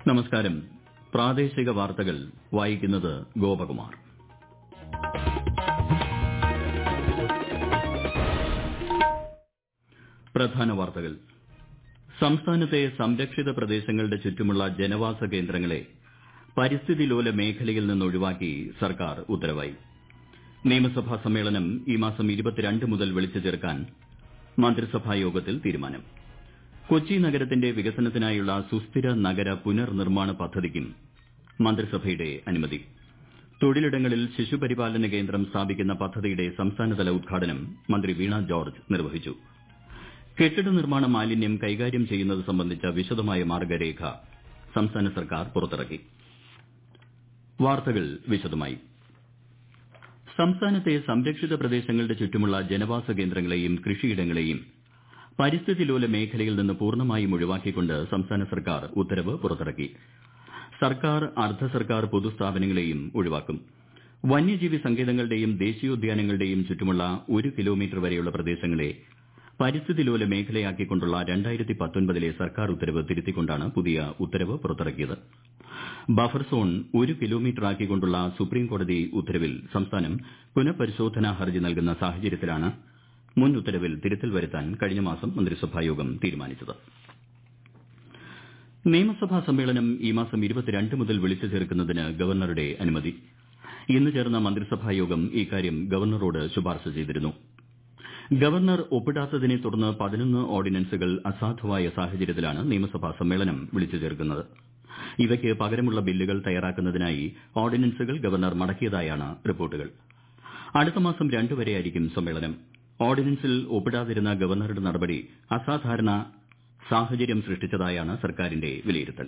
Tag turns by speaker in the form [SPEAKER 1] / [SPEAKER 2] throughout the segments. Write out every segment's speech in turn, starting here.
[SPEAKER 1] നമസ്കാരം പ്രാദേശിക വാർത്തകൾ വായിക്കുന്നത് ഗോപകുമാർ പ്രധാന വാർത്തകൾ സംസ്ഥാനത്തെ സംരക്ഷിത പ്രദേശങ്ങളുടെ ചുറ്റുമുള്ള ജനവാസ കേന്ദ്രങ്ങളെ പരിസ്ഥിതി ലോല മേഖലയിൽ നിന്ന് ഒഴിവാക്കി സർക്കാർ ഉത്തരവായി നിയമസഭാ സമ്മേളനം ഈ മാസം മുതൽ വിളിച്ചു ചേർക്കാൻ മന്ത്രിസഭാ യോഗത്തിൽ തീരുമാനം കൊച്ചി നഗരത്തിന്റെ വികസനത്തിനായുള്ള സുസ്ഥിര നഗര പുനർനിർമ്മാണ പദ്ധതിക്കും മന്ത്രിസഭയുടെ അനുമതി തൊഴിലിടങ്ങളിൽ ശിശുപരിപാലന കേന്ദ്രം സ്ഥാപിക്കുന്ന പദ്ധതിയുടെ സംസ്ഥാനതല ഉദ്ഘാടനം മന്ത്രി വീണ ജോർജ് നിർവഹിച്ചു കെട്ടിട നിർമ്മാണ മാലിന്യം കൈകാര്യം ചെയ്യുന്നത് സംബന്ധിച്ച വിശദമായ മാർഗ്ഗരേഖ സംസ്ഥാന സർക്കാർ പുറത്തിറക്കി വാർത്തകൾ വിശദമായി സംസ്ഥാനത്തെ സംരക്ഷിത പ്രദേശങ്ങളുടെ ചുറ്റുമുള്ള ജനവാസ കേന്ദ്രങ്ങളെയും കൃഷിയിടങ്ങളെയും പരിസ്ഥിതി ലോല മേഖലയിൽ നിന്ന് പൂർണ്ണമായും ഒഴിവാക്കിക്കൊണ്ട് സംസ്ഥാന സർക്കാർ ഉത്തരവ് പുറത്തിറക്കി സർക്കാർ അർദ്ധ സർക്കാർ പൊതുസ്ഥാപനങ്ങളെയും ഒഴിവാക്കും വന്യജീവി സങ്കേതങ്ങളുടെയും ദേശീയോദ്യാനങ്ങളുടെയും ചുറ്റുമുള്ള ഒരു കിലോമീറ്റർ വരെയുള്ള പ്രദേശങ്ങളെ പരിസ്ഥിതി ലോല മേഖലയാക്കിക്കൊണ്ടുള്ള ലെ സർക്കാർ ഉത്തരവ് തിരുത്തിക്കൊണ്ടാണ് പുതിയ ഉത്തരവ് പുറത്തിറക്കിയത് ബഫർ സോൺ ഒരു കിലോമീറ്റർ ആക്കിക്കൊണ്ടുള്ള സുപ്രീംകോടതി ഉത്തരവിൽ സംസ്ഥാനം പുനഃപരിശോധനാ ഹർജി നൽകുന്ന സാഹചര്യത്തിലാണ് മുൻ ഉത്തരവിൽ തിരുത്തൽ വരുത്താൻ കഴിഞ്ഞ മാസം മന്ത്രിസഭായോഗം തീരുമാനിച്ചത് നിയമസഭാ സമ്മേളനം ഈ മാസം മുതൽ വിളിച്ചു ചേർക്കുന്നതിന് ഗവർണറുടെ അനുമതി ഇന്ന് ചേർന്ന മന്ത്രിസഭായോഗം ഇക്കാര്യം ഗവർണറോട് ശുപാർശ ചെയ്തിരുന്നു ഗവർണർ ഒപ്പിടാത്തതിനെ തുടർന്ന് പതിനൊന്ന് ഓർഡിനൻസുകൾ അസാധുവായ സാഹചര്യത്തിലാണ് നിയമസഭാ സമ്മേളനം വിളിച്ചു ചേർക്കുന്നത് ഇവയ്ക്ക് പകരമുള്ള ബില്ലുകൾ തയ്യാറാക്കുന്നതിനായി ഓർഡിനൻസുകൾ ഗവർണർ മടക്കിയതായാണ് റിപ്പോർട്ടുകൾ അടുത്ത മാസം രണ്ട് വരെയായിരിക്കും സമ്മേളനം ഓർഡിനൻസിൽ ഒപ്പിടാതിരുന്ന ഗവർണറുടെ നടപടി അസാധാരണ സാഹചര്യം സൃഷ്ടിച്ചതായാണ് സർക്കാരിന്റെ വിലയിരുത്തൽ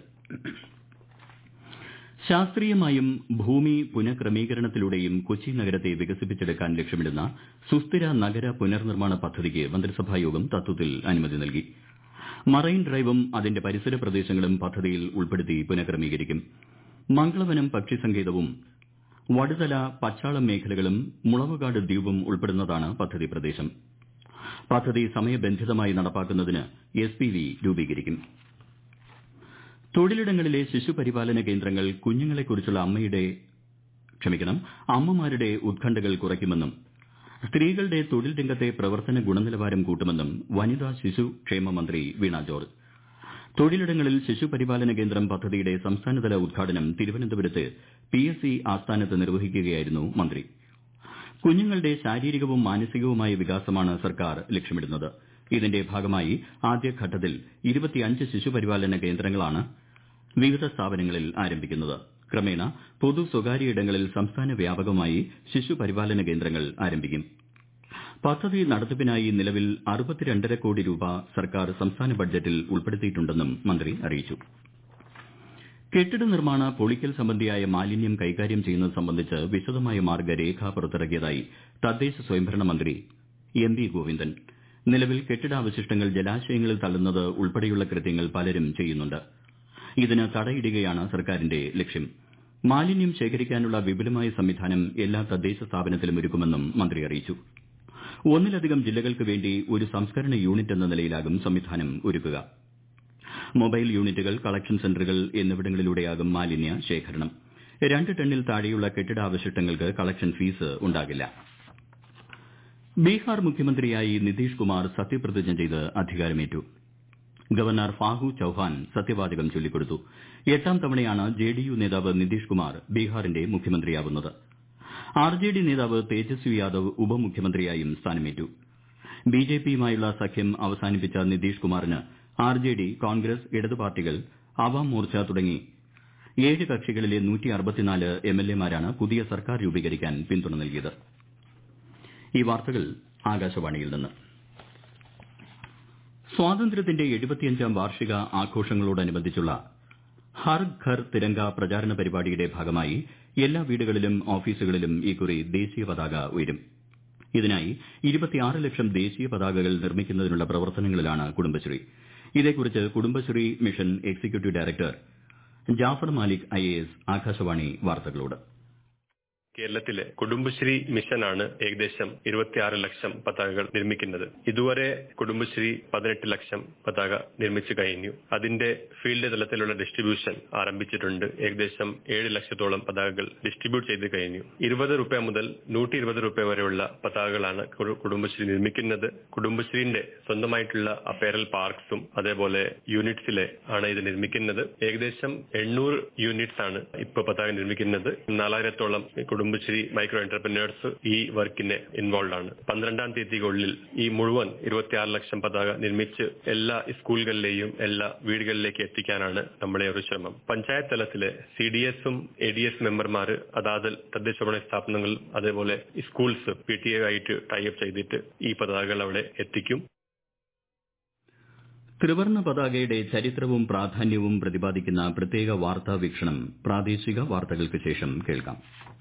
[SPEAKER 1] ശാസ്ത്രീയമായും ഭൂമി പുനഃക്രമീകരണത്തിലൂടെയും കൊച്ചി നഗരത്തെ വികസിപ്പിച്ചെടുക്കാൻ ലക്ഷ്യമിടുന്ന സുസ്ഥിര നഗര പുനർനിർമ്മാണ പദ്ധതിക്ക് മന്ത്രിസഭായോഗം തത്വത്തിൽ അനുമതി നൽകി മറൈൻ ഡ്രൈവും അതിന്റെ പരിസര പ്രദേശങ്ങളും പദ്ധതിയിൽ ഉൾപ്പെടുത്തി പുനഃക്രമീകരിക്കും മംഗളവനം പക്ഷിസങ്കേതവും വടുതല പച്ചാളം മേഖലകളും മുളവുകാട് ദ്വീപും ഉൾപ്പെടുന്നതാണ് പദ്ധതി പ്രദേശം പദ്ധതി സമയബന്ധിതമായി നടപ്പാക്കുന്നതിന് എസ് പി വി രൂപീകരിക്കും തൊഴിലിടങ്ങളിലെ ശിശുപരിപാലന കേന്ദ്രങ്ങൾ കുഞ്ഞുങ്ങളെക്കുറിച്ചുള്ള അമ്മമാരുടെ ഉത്കണ്ഠകൾ കുറയ്ക്കുമെന്നും സ്ത്രീകളുടെ തൊഴിൽ രംഗത്തെ പ്രവർത്തന ഗുണനിലവാരം കൂട്ടുമെന്നും വനിതാ ശിശു ക്ഷേമ മന്ത്രി വീണ ജോർജ് തൊഴിലിടങ്ങളിൽ ശിശുപരിപാലന കേന്ദ്രം പദ്ധതിയുടെ സംസ്ഥാനതല ഉദ്ഘാടനം തിരുവനന്തപുരത്ത് പി എസ് സി ആസ്ഥാനത്ത് നിർവഹിക്കുകയായിരുന്നു മന്ത്രി കുഞ്ഞുങ്ങളുടെ ശാരീരികവും മാനസികവുമായ വികാസമാണ് സർക്കാർ ലക്ഷ്യമിടുന്നത് ഇതിന്റെ ഭാഗമായി ആദ്യഘട്ടത്തിൽ ശിശുപരിപാലന കേന്ദ്രങ്ങളാണ് വിവിധ സ്ഥാപനങ്ങളിൽ ആരംഭിക്കുന്നത് ക്രമേണ പൊതു സ്വകാര്യ ഇടങ്ങളിൽ സംസ്ഥാന വ്യാപകമായി ശിശുപരിപാലന കേന്ദ്രങ്ങൾ ആരംഭിക്കും പദ്ധതി നടത്തിപ്പിനായി നിലവിൽ അറുപത്തിരണ്ടര കോടി രൂപ സർക്കാർ സംസ്ഥാന ബഡ്ജറ്റിൽ ഉൾപ്പെടുത്തിയിട്ടുണ്ടെന്നും മന്ത്രി അറിയിച്ചു കെട്ടിട നിർമ്മാണ പൊളിക്കൽ സംബന്ധിയായ മാലിന്യം കൈകാര്യം ചെയ്യുന്നത് സംബന്ധിച്ച് വിശദമായ മാർഗ്ഗരേഖ പുറത്തിറക്കിയതായി തദ്ദേശ സ്വയംഭരണ മന്ത്രി എം വി ഗോവിന്ദൻ നിലവിൽ കെട്ടിടാവശിഷ്ടങ്ങൾ ജലാശയങ്ങളിൽ തള്ളുന്നത് ഉൾപ്പെടെയുള്ള കൃത്യങ്ങൾ പലരും ചെയ്യുന്നുണ്ട് ഇതിന് തടയിടുകയാണ് സർക്കാരിന്റെ ലക്ഷ്യം മാലിന്യം ശേഖരിക്കാനുള്ള വിപുലമായ സംവിധാനം എല്ലാ തദ്ദേശ സ്ഥാപനത്തിലും ഒരുക്കുമെന്നും മന്ത്രി അറിയിച്ചു ഒന്നിലധികം ജില്ലകൾക്ക് വേണ്ടി ഒരു സംസ്കരണ യൂണിറ്റ് എന്ന നിലയിലാകും സംവിധാനം ഒരുക്കുക മൊബൈൽ യൂണിറ്റുകൾ കളക്ഷൻ സെന്ററുകൾ എന്നിവിടങ്ങളിലൂടെയാകും മാലിന്യ ശേഖരണം രണ്ട് ടണ്ണിൽ താഴെയുള്ള കെട്ടിടാവശിഷ്ടങ്ങൾക്ക് കളക്ഷൻ ഫീസ് ഉണ്ടാകില്ല ബീഹാർ മുഖ്യമന്ത്രിയായി നിതീഷ് കുമാർ സത്യപ്രതിജ്ഞ ചെയ്ത് അധികാരമേറ്റു ഗവർണർ ഫാഗു ചൌഹാൻ സത്യവാചകം ചൊല്ലിക്കൊടുത്തു എട്ടാം തവണയാണ് ജെഡിയു നേതാവ് നിതീഷ് കുമാർ ബീഹാറിന്റെ മുഖ്യമന്ത്രിയാവുന്നത് ആർജെഡി നേതാവ് തേജസ്വി യാദവ് ഉപമുഖ്യമന്ത്രിയായും സ്ഥാനമേറ്റു ബിജെപിയുമായുള്ള സഖ്യം അവസാനിപ്പിച്ച നിതീഷ് കുമാറിന് ആർജെഡി കോൺഗ്രസ് ഇടതു പാർട്ടികൾ അവാം മോർച്ച തുടങ്ങി ഏഴ് കക്ഷികളിലെ എംഎൽഎമാരാണ് പുതിയ സർക്കാർ രൂപീകരിക്കാൻ പിന്തുണ നൽകിയത് ഈ വാർത്തകൾ ആകാശവാണിയിൽ നിന്ന് സ്വാതന്ത്ര്യത്തിന്റെ എഴുപത്തിയഞ്ചാം വാർഷിക ആഘോഷങ്ങളോടനുബന്ധിച്ചുള്ള ഹർ ഘർ തിരങ്ക പ്രചാരണ പരിപാടിയുടെ ഭാഗമായി എല്ലാ വീടുകളിലും ഓഫീസുകളിലും ഇക്കുറി ദേശീയ പതാക ഉയരും ഇതിനായി ലക്ഷം ദേശീയ പതാകകൾ നിർമ്മിക്കുന്നതിനുള്ള പ്രവർത്തനങ്ങളിലാണ് കുടുംബശ്രീ ഇതേക്കുറിച്ച് Kudumbashree mission executive director Jafar Malik IAS Akashvani വാർത്തകളോട്
[SPEAKER 2] കേരളത്തിലെ കുടുംബശ്രീ മിഷനാണ് ഏകദേശം ഇരുപത്തിയാറ് ലക്ഷം പതാകകൾ നിർമ്മിക്കുന്നത് ഇതുവരെ കുടുംബശ്രീ പതിനെട്ട് ലക്ഷം പതാക നിർമ്മിച്ചു കഴിഞ്ഞു അതിന്റെ ഫീൽഡ് തലത്തിലുള്ള ഡിസ്ട്രിബ്യൂഷൻ ആരംഭിച്ചിട്ടുണ്ട് ഏകദേശം ഏഴ് ലക്ഷത്തോളം പതാകകൾ ഡിസ്ട്രിബ്യൂട്ട് ചെയ്ത് കഴിഞ്ഞു ഇരുപത് റുപ്യ മുതൽ നൂറ്റി ഇരുപത് റുപ്യ വരെയുള്ള പതാകകളാണ് കു- കുടുംബശ്രീ നിർമ്മിക്കുന്നത് കുടുംബശ്രീന്റെ സ്വന്തമായിട്ടുള്ള അപ്പേരൽ പാർക്സും അതേപോലെ യൂണിറ്റ്സിലെ ആണ് ഇത് നിർമ്മിക്കുന്നത് ഏകദേശം എണ്ണൂറ് യൂണിറ്റ്സ് ആണ് ഇപ്പൊ പതാക നിർമ്മിക്കുന്നത് നാലായിരത്തോളം കുടുംബശ്രീ മൈക്രോ എന്റർപ്രനേഴ്സ് ഈ വർക്കിനെ ഇൻവോൾവ് ആണ് പന്ത്രണ്ടാം തീയതിക്കുള്ളിൽ ഈ മുഴുവൻ ഇരുപത്തിയാറ് ലക്ഷം പതാക നിർമ്മിച്ച് എല്ലാ സ്കൂളുകളിലെയും എല്ലാ വീടുകളിലേക്ക് എത്തിക്കാനാണ് നമ്മുടെ ഒരു ശ്രമം പഞ്ചായത്ത് തലത്തിലെ സി ഡി എസും എ ഡി എസ് മെമ്പർമാർ അതാത് തദ്ദേശഭരണ സ്ഥാപനങ്ങൾ അതേപോലെ സ്കൂൾസ് പി ടി എ ആയിട്ട് ടൈപ്പ് ചെയ്തിട്ട് ഈ പതാകകൾ അവിടെ എത്തിക്കും
[SPEAKER 1] ത്രിവർണ്ണ പതാകയുടെ ചരിത്രവും പ്രാധാന്യവും പ്രതിപാദിക്കുന്ന പ്രത്യേക വാർത്താ വീക്ഷണം പ്രാദേശിക വാർത്തകൾക്ക് ശേഷം കേൾക്കാം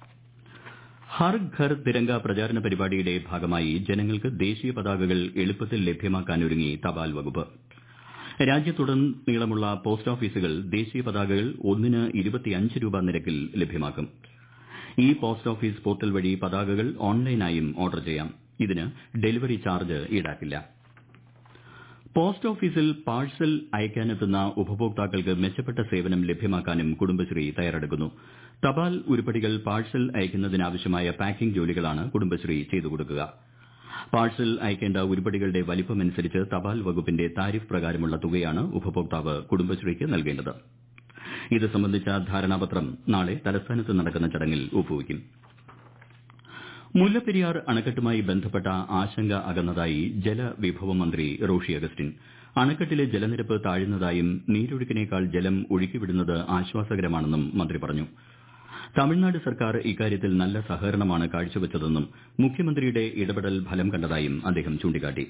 [SPEAKER 1] ഹർ ഘർ തിരങ്ക പ്രചാരണ പരിപാടിയുടെ ഭാഗമായി ജനങ്ങൾക്ക് ദേശീയ പതാകകൾ എളുപ്പത്തിൽ ലഭ്യമാക്കാനൊരുങ്ങി തപാൽ വകുപ്പ് രാജ്യത്തുടനീളമുള്ള പോസ്റ്റ് ഓഫീസുകൾ ദേശീയ പതാകകൾ ഒന്നിന് ഇരുപത്തിയഞ്ച് രൂപ നിരക്കിൽ ലഭ്യമാക്കും ഈ പോസ്റ്റ് ഓഫീസ് പോർട്ടൽ വഴി പതാകകൾ ഓൺലൈനായും ഓർഡർ ചെയ്യാം ഇതിന് ഡെലിവറി ചാർജ് ഈടാക്കില്ല പോസ്റ്റ് ഓഫീസിൽ പാഴ്സൽ അയക്കാനെത്തുന്ന ഉപഭോക്താക്കൾക്ക് മെച്ചപ്പെട്ട സേവനം ലഭ്യമാക്കാനും കുടുംബശ്രീ തയ്യാറെടുക്കുന്നു തപാൽ ഉരുപ്പടികൾ പാഴ്സൽ അയക്കുന്നതിനാവശ്യമായ പാക്കിംഗ് ജോലികളാണ് കുടുംബശ്രീ ചെയ്തു കൊടുക്കുക പാഴ്സൽ അയക്കേണ്ട ഉരുപ്പടികളുടെ വലിപ്പമനുസരിച്ച് തപാൽ വകുപ്പിന്റെ താരിഫ് പ്രകാരമുള്ള തുകയാണ് ഉപഭോക്താവ് കുടുംബശ്രീക്ക് നൽകേണ്ടത് ഇത് സംബന്ധിച്ച ധാരണാപത്രം നാളെ തലസ്ഥാനത്ത് നടക്കുന്ന ചടങ്ങിൽ ഒപ്പുവയ്ക്കും മുല്ലപ്പെരിയാർ അണക്കെട്ടുമായി ബന്ധപ്പെട്ട ആശങ്ക അകന്നതായി ജലവിഭവ മന്ത്രി റോഷി അഗസ്റ്റിൻ അണക്കെട്ടിലെ ജലനിരപ്പ് താഴുന്നതായും നീരൊഴുക്കിനേക്കാൾ ജലം ഒഴുക്കിവിടുന്നത് ആശ്വാസകരമാണെന്നും മന്ത്രി പറഞ്ഞു തമിഴ്നാട് സർക്കാർ ഇക്കാര്യത്തിൽ നല്ല സഹകരണമാണ് കാഴ്ചവച്ചതെന്നും മുഖ്യമന്ത്രിയുടെ ഇടപെടൽ ഫലം കണ്ടതായും അദ്ദേഹം ചൂണ്ടിക്കാട്ടി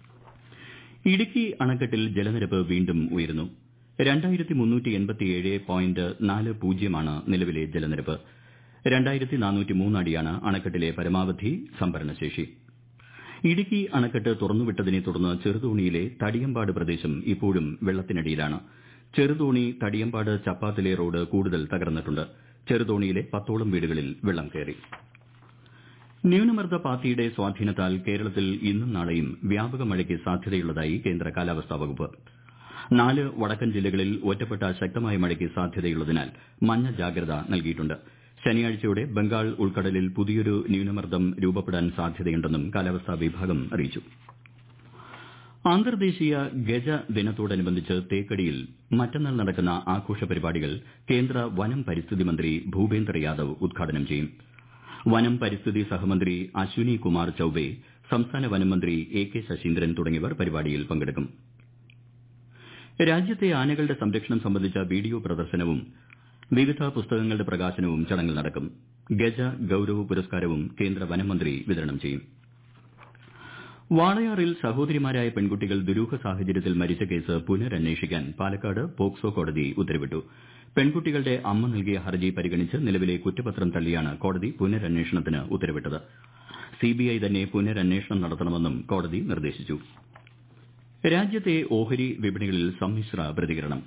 [SPEAKER 1] ഇടുക്കി അണക്കെട്ടിൽ ജലനിരപ്പ് വീണ്ടും ഉയരുന്നു രണ്ടായിരത്തി മുന്നൂറ്റി എൺപത്തിയേഴ് പോയിന്റ് നാല് പൂജ്യമാണ് നിലവിലെ ജലനിരപ്പ് രണ്ടായിരത്തി നാനൂറ്റി മൂന്ന് അടിയാണ് അണക്കെട്ടിലെ പരമാവധി സംഭരണശേഷി ഇടുക്കി അണക്കെട്ട് തുറന്നുവിട്ടതിനെ തുടർന്ന് ചെറുതോണിയിലെ തടിയമ്പാട് പ്രദേശം ഇപ്പോഴും വെള്ളത്തിനടിയിലാണ് ചെറുതോണി തടിയമ്പാട് ചപ്പാത്തിലെ റോഡ് കൂടുതൽ തകർന്നിട്ടുണ്ട് ചെറുതോണിയിലെ പത്തോളം വീടുകളിൽ വെള്ളം കയറി ന്യൂനമർദ്ദ പാത്തിയുടെ സ്വാധീനത്താൽ കേരളത്തിൽ ഇന്നും നാളെയും വ്യാപക മഴയ്ക്ക് സാധ്യതയുള്ളതായി കേന്ദ്ര കാലാവസ്ഥാ വകുപ്പ് നാല് വടക്കൻ ജില്ലകളിൽ ഒറ്റപ്പെട്ട ശക്തമായ മഴയ്ക്ക് സാധ്യതയുള്ളതിനാൽ മഞ്ഞ ജാഗ്രത നൽകിയിട്ടുണ്ട് ശനിയാഴ്ചയോടെ ബംഗാൾ ഉൾക്കടലിൽ പുതിയൊരു ന്യൂനമർദ്ദം രൂപപ്പെടാൻ സാധ്യതയുണ്ടെന്നും കാലാവസ്ഥാ വിഭാഗം അറിയിച്ചു അന്തർദേശീയ ഗജ ദിനത്തോടനുബന്ധിച്ച് തേക്കടിയിൽ മറ്റന്നാൾ നടക്കുന്ന ആഘോഷ പരിപാടികൾ കേന്ദ്ര വനം പരിസ്ഥിതി മന്ത്രി ഭൂപേന്ദ്ര യാദവ് ഉദ്ഘാടനം ചെയ്യും വനം പരിസ്ഥിതി സഹമന്ത്രി അശ്വിനി കുമാർ ചൌബെ സംസ്ഥാന വനം മന്ത്രി എ കെ ശശീന്ദ്രൻ തുടങ്ങിയവർ പരിപാടിയിൽ പങ്കെടുക്കും രാജ്യത്തെ ആനകളുടെ സംരക്ഷണം സംബന്ധിച്ച വീഡിയോ പ്രദർശനവും വിവിധ പുസ്തകങ്ങളുടെ പ്രകാശനവും ചടങ്ങിൽ നടക്കും ഗജ ഗൌരവ് പുരസ്കാരവും കേന്ദ്ര വനം മന്ത്രി വിതരണം ചെയ്യും വാളയാറിൽ സഹോദരിമാരായ പെൺകുട്ടികൾ ദുരൂഹ സാഹചര്യത്തിൽ മരിച്ച കേസ് പുനരന്വേഷിക്കാൻ പാലക്കാട് പോക്സോ കോടതി ഉത്തരവിട്ടു പെൺകുട്ടികളുടെ അമ്മ നൽകിയ ഹർജി പരിഗണിച്ച് നിലവിലെ കുറ്റപത്രം തള്ളിയാണ് കോടതി പുനരന്വേഷണത്തിന് ഉത്തരവിട്ടത് സിബിഐ തന്നെ പുനരന്വേഷണം നടത്തണമെന്നും കോടതി നിർദ്ദേശിച്ചു രാജ്യത്തെ ഓഹരി വിപണികളിൽ സമ്മിശ്ര പ്രതികരണം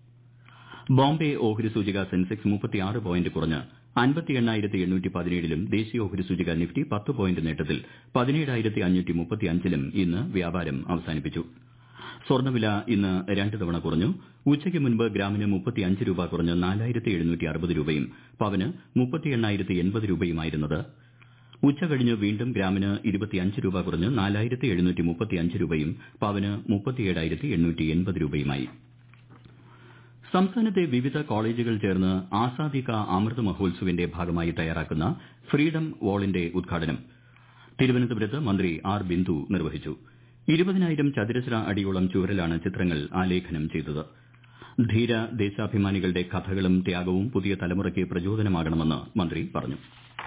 [SPEAKER 1] ബോംബെ ഓഹരി സൂചിക സെൻസെക്സ് മുപ്പത്തിയാറ് പോയിന്റ് കുറഞ്ഞ് അൻപത്തി എണ്ണായിരത്തി എണ്ണൂറ്റി പതിനേഴിലും ദേശീയ ഓഹരി സൂചിക നിഫ്റ്റി പത്ത് പോയിന്റ് നേട്ടത്തിൽ പതിനേഴായിരത്തി അഞ്ഞൂറ്റി മുപ്പത്തിയഞ്ചിലും ഇന്ന് വ്യാപാരം അവസാനിപ്പിച്ചു സ്വർണ്ണവില ഇന്ന് രണ്ട് തവണ കുറഞ്ഞു ഉച്ചയ്ക്ക് മുൻപ് ഗ്രാമിന് മുപ്പത്തിയഞ്ച് രൂപ കുറഞ്ഞ് നാലായിരത്തി എഴുന്നൂറ്റി അറുപത് രൂപയും പവന് മുപ്പത്തി എണ്ണായിരത്തി എൺപത് രൂപയുമായിരുന്നത് ഉച്ച കഴിഞ്ഞ് വീണ്ടും ഗ്രാമിന് ഇരുപത്തിയഞ്ച് രൂപ കുറഞ്ഞ് നാലായിരത്തി എഴുന്നൂറ്റി മുപ്പത്തിയഞ്ച് രൂപയും പവന് മുപ്പത്തിയേഴായിരത്തി എണ്ണൂറ്റി എൺപത് രൂപയുമായി സംസ്ഥാനത്തെ വിവിധ കോളേജുകൾ ചേർന്ന് ആസാദി കാ അമൃത് മഹോത്സവിന്റെ ഭാഗമായി തയ്യാറാക്കുന്ന ഫ്രീഡം വാളിന്റെ ഉദ്ഘാടനം തിരുവനന്തപുരത്ത് മന്ത്രി ആർ ബിന്ദു നിർവഹിച്ചു ഇരുപതിനായിരം ചതുരശ്ര അടിയോളം ചുവരിലാണ് ചിത്രങ്ങൾ ആലേഖനം ചെയ്തത് ധീര ദേശാഭിമാനികളുടെ കഥകളും ത്യാഗവും പുതിയ തലമുറയ്ക്ക് പ്രചോദനമാകണമെന്ന് മന്ത്രി പറഞ്ഞു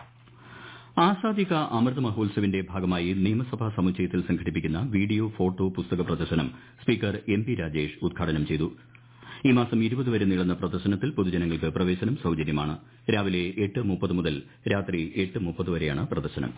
[SPEAKER 1] ആസാദി കാ അമൃത് മഹോത്സവിന്റെ ഭാഗമായി നിയമസഭാ സമുച്ചയത്തിൽ സംഘടിപ്പിക്കുന്ന വീഡിയോ ഫോട്ടോ പുസ്തക പ്രദർശനം സ്പീക്കർ എം പി രാജേഷ് ഉദ്ഘാടനം ചെയ്തു ഈ മാസം ഇരുപത് വരെ നീളുന്ന പ്രദർശനത്തിൽ പൊതുജനങ്ങൾക്ക് പ്രവേശനം സൌജന്യമാണ് രാവിലെ എട്ട് മുപ്പത് മുതൽ രാത്രി എട്ട് മുപ്പത് വരെയാണ് പ്രദർശനം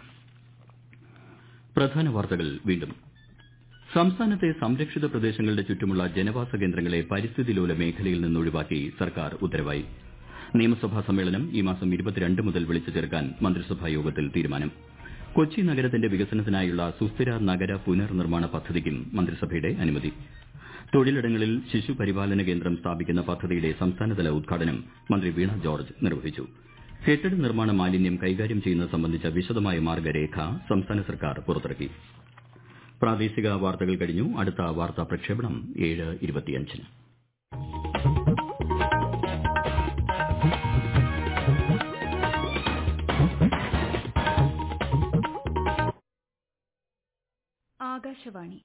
[SPEAKER 1] പ്രധാന വാർത്തകൾ വീണ്ടും സംസ്ഥാനത്തെ സംരക്ഷിത പ്രദേശങ്ങളുടെ ചുറ്റുമുള്ള ജനവാസ കേന്ദ്രങ്ങളെ പരിസ്ഥിതി ലോല മേഖലയിൽ നിന്ന് ഒഴിവാക്കി സർക്കാർ ഉത്തരവായി നിയമസഭാ സമ്മേളനം ഈ മാസം ഇരുപത്തിരണ്ട് മുതൽ വിളിച്ചു ചേർക്കാൻ മന്ത്രിസഭാ യോഗത്തിൽ തീരുമാനം കൊച്ചി നഗരത്തിന്റെ വികസനത്തിനായുള്ള സുസ്ഥിര നഗര പുനർനിർമ്മാണ പദ്ധതിക്കും മന്ത്രിസഭയുടെ അനുമതി തൊഴിലിടങ്ങളിൽ ശിശുപരിപാലന കേന്ദ്രം സ്ഥാപിക്കുന്ന പദ്ധതിയുടെ സംസ്ഥാനതല ഉദ്ഘാടനം മന്ത്രി വീണ ജോർജ് നിർവഹിച്ചു കെട്ടിട നിർമ്മാണ മാലിന്യം കൈകാര്യം ചെയ്യുന്നത് സംബന്ധിച്ച വിശദമായ മാർഗ്ഗരേഖ സംസ്ഥാന സർക്കാർ പുറത്തിറക്കി പ്രാദേശിക വാർത്തകൾ കഴിഞ്ഞു അടുത്ത വാർത്താ പ്രക്ഷേപണം ഏഴ് ഇരുപത്തിയഞ്ചിന്
[SPEAKER 3] ആകാശവാണി